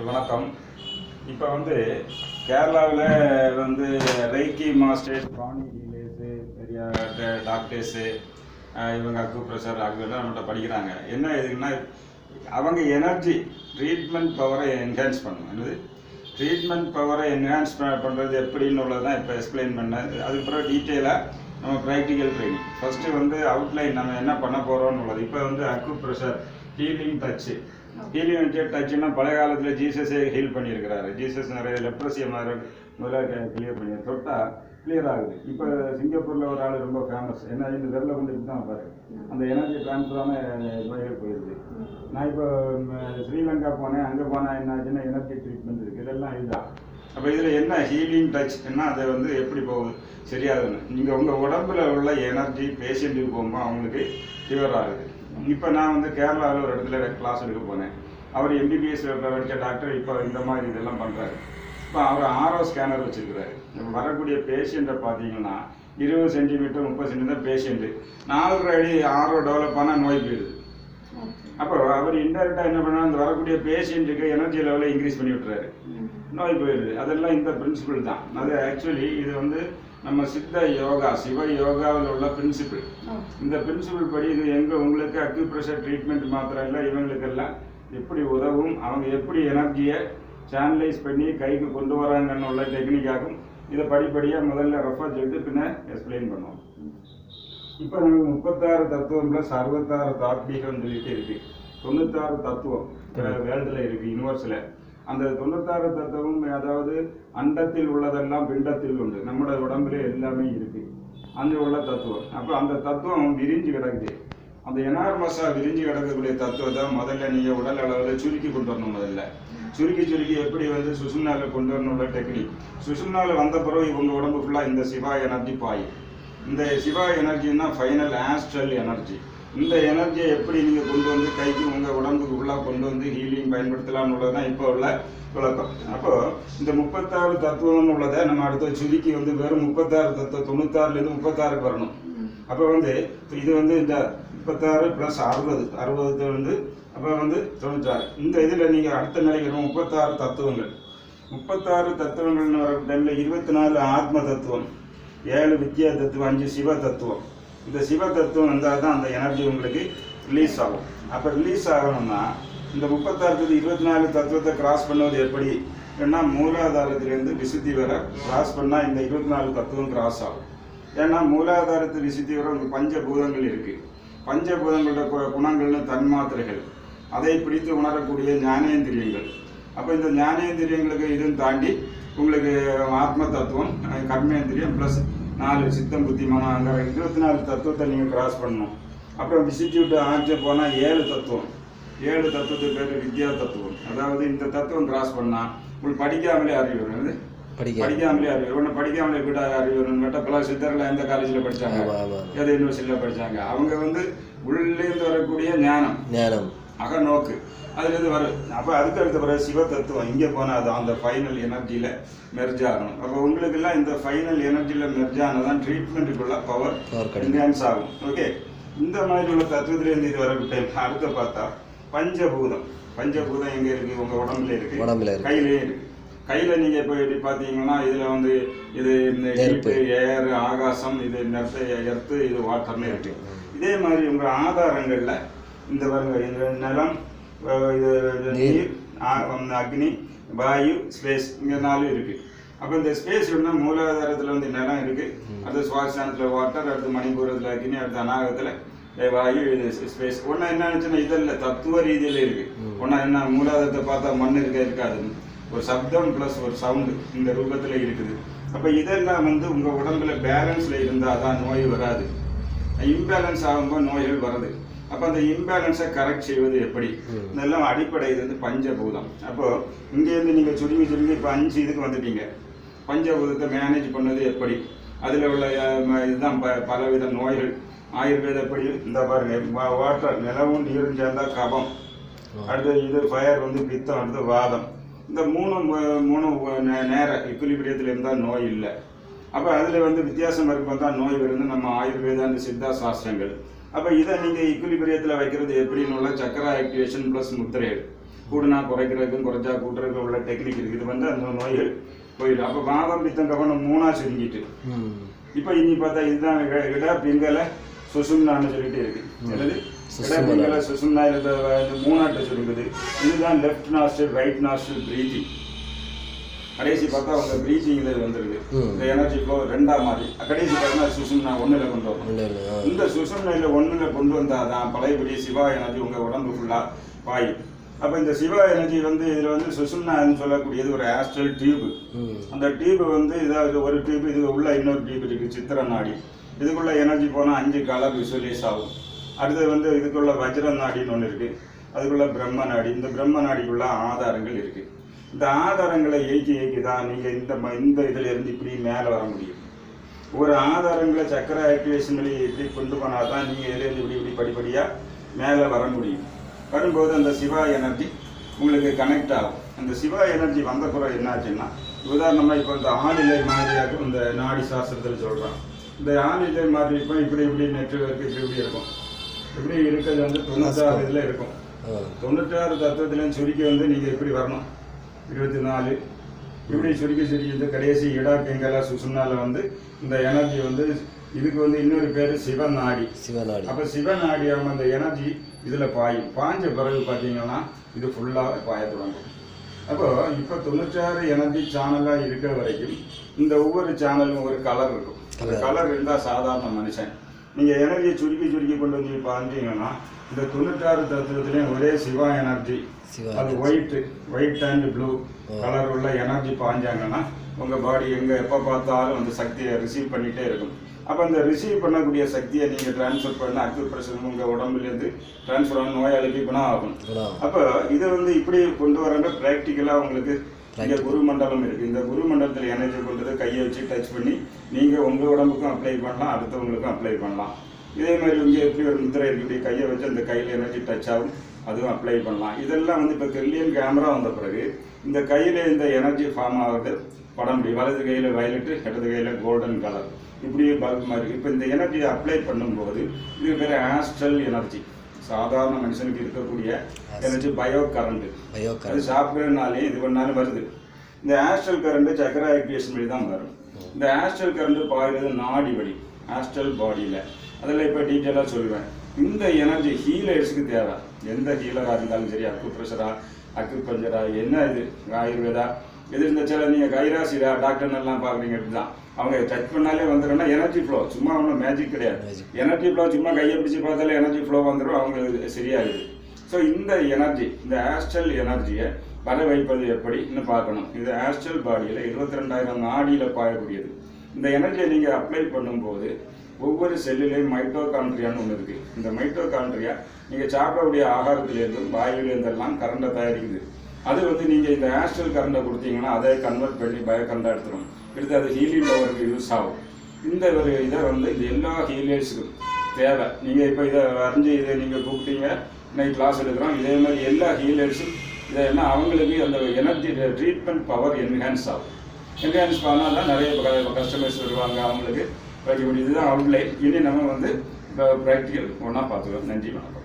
Doctor வணக்கம் இப்போ வந்து கேரளாவில் வந்து ரைக்கி மாஸ்டர்ஸ் பாணி ஹீலேஸு பெரிய டாக்டர்ஸு இவங்க அக்கு ப்ரெஷர் ஆகுலாம் நம்மகிட்ட படிக்கிறாங்க என்ன இதுன்னா அவங்க எனர்ஜி ட்ரீட்மெண்ட் பவரை என்ஹான்ஸ் பண்ணணும் என்னது ட்ரீட்மெண்ட் பவரை என்ஹான்ஸ் பண்ணுறது எப்படின்னு உள்ளது தான் இப்போ எக்ஸ்பிளைன் பண்ணேன் அதுக்கு பிறகு டீட்டெயிலாக நம்ம ப்ராக்டிக்கல் ட்ரைனிங் ஃபஸ்ட்டு வந்து அவுட்லைன் நம்ம என்ன பண்ண போகிறோம்னு உள்ளது இப்போ வந்து acupressure healing touch healing டச்சுன்னா பழைய காலத்தில் ஜீசஸே ஹீல் பண்ணியிருக்கிறாரு ஜீசஸ் நிறைய லெப்ரஸியை மாதிரி முதல்ல கிளியர் பண்ணி தொட்டா கிளியர் ஆகுது இப்போ சிங்கப்பூரில் ஒரு ஆள் ரொம்ப ஃபேமஸ் என்ன இந்த விரல கொண்டு இப்படி தான் பாரு அந்த எனர்ஜி ட்ரான்ஸ்ஃபரான வயல் போயிடுது நான் இப்போ ம், ஸ்ரீலங்கா போனேன் அங்கே போனால் என்ன ஆச்சுன்னா எனர்ஜி ட்ரீட்மெண்ட் இருக்குது இதெல்லாம் இதுதான் அப்போ இதில் என்ன ஹீலிங் டச் என்ன அதை வந்து எப்படி போகுது சரியாகுதுன்னு நீங்கள் உங்கள் உடம்புல உள்ள எனர்ஜி பேஷண்ட்டுக்கு போகும்போது அவங்களுக்கு கியூர் ஆகுது இப்போ நான் வந்து கேரளாவில் ஒரு இடத்துல கிளாஸ் எடுக்க போனேன் அவர் எம்பிபிஎஸ் படித்த டாக்டர் இப்போ இந்த மாதிரி இதெல்லாம் பண்ணுறாரு இப்போ அவர் ஆரோ ஸ்கேனர் வச்சிருக்கிறாரு இப்ப வரக்கூடிய பேஷண்ட்டை பார்த்தீங்கன்னா இருபது சென்டிமீட்டர் முப்பது சென்டிமீட்டர் பேஷண்ட்டு நாலரை அடி ஆரோ டெவலப் ஆனால் நோய் போயிடுது அப்போ அவர் இன்டெரக்டாக என்ன பண்ணா அந்த வரக்கூடிய பேஷண்ட்டுக்கு எனர்ஜி லெவலை இன்க்ரீஸ் பண்ணி விட்டுறாரு நோய் போயிடுது அதெல்லாம் இந்த பிரின்சிபிள் தான் அது ஆக்சுவலி இது வந்து நம்ம சித்த யோகா சிவ யோகாவில் உள்ள பிரின்சிபிள் இந்த பிரின்சிபிள் படி இது எங்க உங்களுக்கு அக்யூப்ரெஷர் ட்ரீட்மெண்ட் மாத்திரம் இல்லை இவங்களுக்கெல்லாம் எப்படி உதவும் அவங்க எப்படி எனர்ஜியை சேனலைஸ் பண்ணி கைக்கு கொண்டு வராங்கன்னு உள்ள டெக்னிக்காகும் இதை படிப்படியாக முதல்ல ரெஃபர் செய்து பின்ன எக்ஸ்பிளைன் பண்ணுவோம் இப்போ நமக்கு முப்பத்தாறு தத்துவம் ப்ளஸ் அறுபத்தாறு தாத்மீகம் சொல்லிட்டு இருக்கு தொண்ணூத்தாறு தத்துவம் வேர்ல்டில் இருக்கு யூனிவர்ஸில் அந்த தொண்ணூத்தாறு தத்துவம் அதாவது அண்டத்தில் உள்ளதெல்லாம் பிண்டத்தில் உண்டு நம்மளோட உடம்புல எல்லாமே இருக்கு அங்கே உள்ள தத்துவம் அப்போ அந்த தத்துவம் விரிஞ்சு கிடக்குது அந்த எனார்மஸாக விரிஞ்சு கிடக்கக்கூடிய தத்துவத்தை முதல்ல நீங்கள் உடல் அளவில் சுருக்கி கொண்டு வரணும் முதல்ல சுருக்கி சுருக்கி எப்படி வந்து சுசும்னால கொண்டு வரணும்ல டெக்னிக் சுசும்னால வந்த பிறகு இவங்க உடம்பு ஃபுல்லாக இந்த சிவா எனர்ஜி பாயும் இந்த சிவா எனர்ஜின்னா ஃபைனல் ஆஸ்ட்ரல் எனர்ஜி இந்த எனர்ஜியை எப்படி நீங்கள் கொண்டு வந்து கைக்கு உங்கள் உடம்புக்கு உள்ளாக கொண்டு வந்து ஹீலிங் பயன்படுத்தலாம்னு உள்ளது தான் இப்போ உள்ள விளக்கம் அப்போ இந்த முப்பத்தாறு தத்துவம்னு உள்ளதை நம்ம அடுத்த சுருக்கி வந்து வெறும் முப்பத்தாறு தத்துவம் தொண்ணூத்தாறுலேருந்து முப்பத்தாறுக்கு வரணும் அப்போ வந்து இது வந்து இந்த முப்பத்தாறு ப்ளஸ் அறுபது அறுபது வந்து அப்போ வந்து தொண்ணூத்தாறு இந்த இதில் நீங்கள் அடுத்த நிலைக்கு வரும் முப்பத்தாறு தத்துவங்கள் முப்பத்தாறு தத்துவங்கள்னு வர டைமில் இருபத்தி நாலு ஆத்ம தத்துவம் ஏழு வித்யா தத்துவம் அஞ்சு சிவ தத்துவம் இந்த சிவ தத்துவம் வந்தால் தான் அந்த எனர்ஜி உங்களுக்கு ரிலீஸ் ஆகும் அப்போ ரிலீஸ் ஆகணும்னா இந்த முப்பத்தாறு இருபத்தி நாலு தத்துவத்தை கிராஸ் பண்ணுவது எப்படி ஏன்னா மூலாதாரத்திலேருந்து விசுத்தி வர கிராஸ் பண்ணால் இந்த இருபத்தி நாலு தத்துவம் கிராஸ் ஆகும் ஏன்னா மூலாதாரத்து விசுத்தி வர உங்களுக்கு பஞ்சபூதங்கள் இருக்கு பஞ்சபூதங்களோட கு- குணங்கள்னு தன்மாத்திரைகள் அதை பிடித்து உணரக்கூடிய ஞானேந்திரியங்கள் அப்போ இந்த ஞானேந்திரியங்களுக்கு இதுவும் தாண்டி உங்களுக்கு ஆத்ம தத்துவம் அஹ் கர்மேந்திரியம் ப்ளஸ் நாலு சித்தம் புத்தி மனம் அங்கே இருபத்தி நாலு தத்துவத்தை நீங்கள் கிராஸ் பண்ணணும் அப்புறம் விசிட்டிவிட்டு ஆட்சி போனால் ஏழு தத்துவம் ஏழு தத்துவத்துக்கு பேர் வித்யா தத்துவம் அதாவது இந்த தத்துவம் கிராஸ் பண்ணால் உங்களுக்கு படிக்காமலே அறிவு வரும் என்னது? படிக்க படிக்காமலே அறிவு ஒன்று படிக்காமலே எப்படி அறிவு வரும்னு கேட்டால் பல சித்தர்கள் எந்த காலேஜில் படித்தாங்க ஆமா ஆமா ஏதோ யூனிவர்சிட்டியில் படித்தாங்க அவங்க வந்து உள்ளேருந்து வரக்கூடிய ஞானம் ஞானம் அகநோக்கு அதுலேருந்து வரும் அப்போ அதுக்கு அடுத்த பிறகு சிவ தத்துவம் இங்கே போனால் அது அந்த ஃபைனல் எனர்ஜியில் மெர்ஜ் ஆகணும் அப்போ உங்களுக்கெல்லாம் இந்த ஃபைனல் எனர்ஜியில் மெர்ஜ் ஆனதான் ட்ரீட்மெண்ட்டுக்குள்ள பவர் பவர் கிடைக்கும் என்ஹான்ஸ் ஆகும் ஓகே இந்த மாதிரி உள்ள தத்துவத்திலேருந்து இது வர டைம் அடுத்து பார்த்தா பஞ்சபூதம் பஞ்சபூதம் எங்கே இருக்குது உங்கள் உடம்புல இருக்குது உடம்புல இருக்கு கையிலே இருக்கு கையில நீங்க இப்போ எப்படி பார்த்தீங்கன்னா இதுல வந்து இது இந்த நெருப்பு. ஹீட்டு ஏர் ஆகாசம் இது நெருப்பு எர்த்து இது வாட்டர்னு இருக்கு இதே மாதிரி உங்க ஆதாரங்கள்ல இந்த பாருங்க இந்த நிலம் அஹ் இது இது நீர். நீர் ஆ- வந்து அக்னி வாயு ஸ்பேஸ் இங்க நாலு இருக்கு அப்போ இந்த ஸ்பேஸ் வந்து மூலாதாரத்துல வந்து நிலம் இருக்கு அடுத்து சுவாசனத்துல வாட்டர் அடுத்து மணிபூரத்துல அக்னி அடுத்து அநாகத்துல அஹ் வாயு இது ஸ்பேஸ் ஒண்ணு என்ன நினைச்சுன்னா இதெல்லாம் தத்துவ ரீதியில இருக்கு ஒண்ணா என்ன மூலாதாரத்தை பார்த்தா மண் இருக்க இருக்காது ஒரு சப்தம் ப்ளஸ் ஒரு சவுண்டு இந்த ரூபத்துல இருக்குது அப்ப இதெல்லாம் வந்து உங்க உடம்புல பேலன்ஸ்ல இருந்தா தான் நோய் வராது இம்பேலன்ஸ் ஆகும்போது நோய்கள் வருது அப்போ அந்த இம்பேலன்ஸை கரெக்ட் செய்வது எப்படி ம். இதெல்லாம் அடிப்படை இது வந்து பஞ்சபூதம் அப்போ இங்கேருந்து நீங்கள் சுருங்கி சுருங்கி இப்போ அஞ்சு இதுக்கு வந்துட்டீங்க பஞ்சபூதத்தை மேனேஜ் பண்ணது எப்படி அதில் உள்ள அஹ், ம- இதுதான் ப பலவித நோய்கள் ஆயுர்வேதப்படி இந்த பாருங்க வாட்டர் நிலவும் நீரும் சேர்ந்தா கபம் அடுத்து இது ஃபயர் வந்து பித்தம் அடுத்து வாதம் இந்த மூணு மு- மூணு நே- நேர இக்குலிபிரியத்தில் இருந்தால் நோய் இல்லை அப்போ அதில் வந்து வித்தியாசம் இருக்கும் தான் நோய் வருது நம்ம ஆயுர்வேதா அந்த சித்தா சாஸ்திரங்கள் அப்போ இதை நீங்கள் இக்குலிபிரியத்தில் வைக்கிறது எப்படின்னு உள்ள சக்கரா ஆக்டிவேஷன் ப்ளஸ் முத்திரைகள் கூடுனா குறைக்கிறதுக்கும் குறைச்சா கூட்டுறதுக்கும் உள்ள டெக்னிக் இருக்குது இது வந்து அந்த நோய்கள் போயிடும் அப்போ வாதம் பித்தம் கவனம் மூணா சுருங்கிட்டு ம் இப்போ இனி பார்த்தா இதுதான் இட- இட பிங்கல சுசும்னான்னு சொல்லிட்டு இருக்கு என்னது இட பிங்கல சுசும்னா இது இது மூணாட்டு சுருங்குது இதுதான் left nostril right nostril breathing கடைசி பார்த்தா உங்க பிரீத்திங்ல வந்துருது ம். இந்த எனர்ஜி ஃப்ளோ ரெண்டாம் மாதிரி கடைசி பார்த்தா சுசும்னா ஒண்ணுல கொண்டு வரும் ஒன்று ஒன்று ஆ இந்த சுசும்னையில ஒண்ணுல கொண்டு வந்தாதான் பழையபடி சிவா எனர்ஜி உங்க உடம்பு ஃபுல்லா பாயும் அப்ப இந்த சிவா எனர்ஜி வந்து இதுல வந்து சுசும்னான்னு சொல்லக்கூடியது ஒரு ஆஸ்ட்ரல் டியூப் ம் அந்த டியூப் வந்து இதாவது ஒரு டியூப் இது உள்ள இன்னொரு டியூப் இருக்கு சித்திர நாடி இதுக்குள்ள எனர்ஜி போனால் அஞ்சு கலர் விசுவலைஸ் ஆகும் அடுத்தது வந்து இதுக்குள்ள வஜ்ர நாடின்னு ஒன்று இருக்கு அதுக்குள்ள பிரம்ம நாடி இந்த பிரம்ம நாடிக்குள்ள ஆதாரங்கள் இருக்கு இந்த ஆதாரங்களை இயக்கி இயக்கி தான் நீங்க இந்த ம- இந்த இதுல இருந்து இப்படி மேலே வர முடியும் ஒரு ஆதாரங்களை சக்கர ஆக்டிவேஷன் வழி இப்படி கொண்டு போனால் தான் நீங்கள் இதுலேருந்து இப்படி இப்படி படிப்படியாக மேலே வர முடியும் வரும்போது அந்த சிவா எனர்ஜி உங்களுக்கு கனெக்ட் ஆகும் அந்த சிவா எனர்ஜி வந்த பிறகு என்னாச்சுன்னா உதாரணமாக இப்போ இந்த ஆளிலை மாதிரியாக இந்த நாடி சாஸ்திரத்தில் சொல்கிறோம் இந்த ஆளிலை மாதிரி இப்போ இப்படி இப்படி நெட்வொர்க் இப்படி இப்படி இருக்கும் இப்படி இருக்கிறது வந்து தொண்ணூத்தாறு இதில் இருக்கும் ஆ தொண்ணூற்றாறு தத்துவத்திலையும் சுருக்கி வந்து நீங்கள் எப்படி வரணும் இருபத்தி நாலு இப்படி சுருக்கி சுருக்கி இந்த கடைசி இடா பிங்கலா சுசும்னால வந்து இந்த எனர்ஜி வந்து இதுக்கு வந்து இன்னொரு பேர் சிவநாடி சிவநாடி அப்போ சிவநாடியாம அந்த எனர்ஜி இதில் பாயும் பாஞ்ச பிறகு பார்த்தீங்கன்னா இது ஃபுல்லாக பாய தொடங்கும் அப்போ இப்போ தொண்ணூற்றாறு எனர்ஜி சேனலாக இருக்க வரைக்கும் இந்த ஒவ்வொரு சேனலும் ஒரு கலர் இருக்கும் அந்த Colour. கலர் இருந்தால் சாதாரண மனுஷன் நீங்கள் எனர்ஜியை சுருக்கி சுருக்கி கொண்டு வந்து பார்த்தீங்கன்னா இந்த தொண்ணூற்றாறு தத்துவத்திலையும் ஒரே சிவா எனர்ஜி சிவா அது white white and blue colour உள்ள எனர்ஜி பாஞ்சாங்கன்னா உங்க பாடி எங்க எப்போ பார்த்தாலும் அந்த சக்தியை ரிசீவ் பண்ணிட்டே இருக்கும் அப்போ அந்த ரிசீவ் பண்ணக்கூடிய சக்தியை நீங்க டிரான்ஸ்ஃபர் பண்ண அக்கு பிரஷர் உங்க உடம்புலேருந்து டிரான்ஸ்ஃபர் ஆன நோயாளிக்கு குணம் ஆகும் குணம் அப்போ இதை வந்து இப்படி கொண்டு வரங்க ப்ராக்டிக்கலா உங்களுக்கு இங்க குரு மண்டலம் இருக்கு இந்த குரு மண்டலத்தில் எனர்ஜி கொண்டு வந்து கையை வச்சு டச் பண்ணி நீங்க உங்க உடம்புக்கும் அப்ளை பண்ணலாம் அடுத்தவங்களுக்கும் அப்ளை பண்ணலாம் இதே மாதிரி இங்க எப்படி ஒரு முத்திரை இருக்கு இப்படி கையை வச்சு அந்த கையில் எனர்ஜி டச் ஆகும் அதுவும் அப்ளை பண்ணலாம் இதெல்லாம் வந்து இப்போ கெல்லியன் கேமரா வந்த பிறகு இந்த கையில் இந்த எனர்ஜி ஃபார்ம் ஆகுது படம் இப்படி வலது கையில் வயலட்டு இடது கையில் கோல்டன் கலர் இப்படியே பல்ப் மாதிரி இப்போ இந்த எனர்ஜியை அப்ளை பண்ணும்போது இது பேர் ஆஸ்ட்ரல் எனர்ஜி சாதாரண மனுஷனுக்கு இருக்கக்கூடிய எனர்ஜி பயோ கரண்ட் பயோக்கர் அது சாப்பிட்றதுனாலே இது பண்ணாலும் வருது இந்த ஆஸ்ட்ரல் கரண்ட் சக்கர ஆக்டிவேஷன் வழி தான் வரும் இந்த ஆஸ்ட்ரல் கரண்ட் பாயுறது நாடி வழி ஆஸ்ட்ரல் பாடியில் அதில் இப்போ டீட்டெயிலாக சொல்லுவேன் இந்த எனர்ஜி ஹீலர்ஸுக்கு தேவை எந்த ஹீலராக இருந்தாலும் சரி அக்கு ப்ரெஷரா அக்கு பஞ்சரா என்ன இது ஆயுர்வேதா இது இந்த சில நீங்கள் கைராசிரா டாக்டர் எல்லாம் பார்க்குறீங்க தான் அவங்க டச் பண்ணாலே வந்துடும்னா எனர்ஜி ஃப்ளோ சும்மா ஒன்றும் மேஜிக் கிடையாது Magic. எனர்ஜி ஃப்ளோ சும்மா கையை பிடிச்சி பார்த்தாலே எனர்ஜி ஃப்ளோ வந்துடும் அவங்களுக்கு சரியாகுது ஸோ இந்த எனர்ஜி இந்த ஆஸ்ட்ரல் எனர்ஜியை வர வைப்பது எப்படின்னு பார்க்கணும் இது ஆஸ்ட்ரல் பாடியில் இருபத்தி ரெண்டாயிரம் நாடியில் பாயக்கூடியது இந்த எனர்ஜியை நீங்கள் அப்ளை பண்ணும்போது ஒவ்வொரு செல்லுலேயும் மைட்டோகாண்ட்ரியான்னு ஒன்று இருக்குது இந்த மைட்டோகாண்ட்ரியா நீங்கள் சாப்பிடக்கூடிய ஆகாரத்திலேருந்தும் வாயுவிலேருந்தெல்லாம் கரண்டை தயாரிக்குது அது வந்து நீங்கள் இந்த ஆஸ்ட்ரல் கரண்டை கொடுத்தீங்கன்னா அதை கன்வெர்ட் பண்ணி பயோ கரண்டாக எடுத்துரும் எடுத்து அது ஹீலிங் பவருக்கு யூஸ் ஆகும் இந்த ஒரு இதை வந்து இந்த எல்லா ஹீலியர்ஸுக்கும் தேவை நீங்கள் இப்போ இதை வரைஞ்சி இதை நீங்கள் கூப்பிட்டீங்க இன்னைக்கு கிளாஸ் எடுக்கிறோம் இதே மாதிரி எல்லா ஹீலர்ஸும் இதை என்ன அவங்களுக்கு அந்த எனர்ஜி ட்ரீட்மெண்ட் பவர் என்ஹான்ஸ் ஆகும் என்ஹான்ஸ் பண்ணால் தான் நிறைய கஸ்டமர்ஸ் வருவாங்க அவங்களுக்கு இப்படி இதுதான் அவுட்லைன் இனி நம்ம வந்து ப்ராக்டிக்கல் ஒன்றா பார்த்துக்கலாம் நன்றி வணக்கம்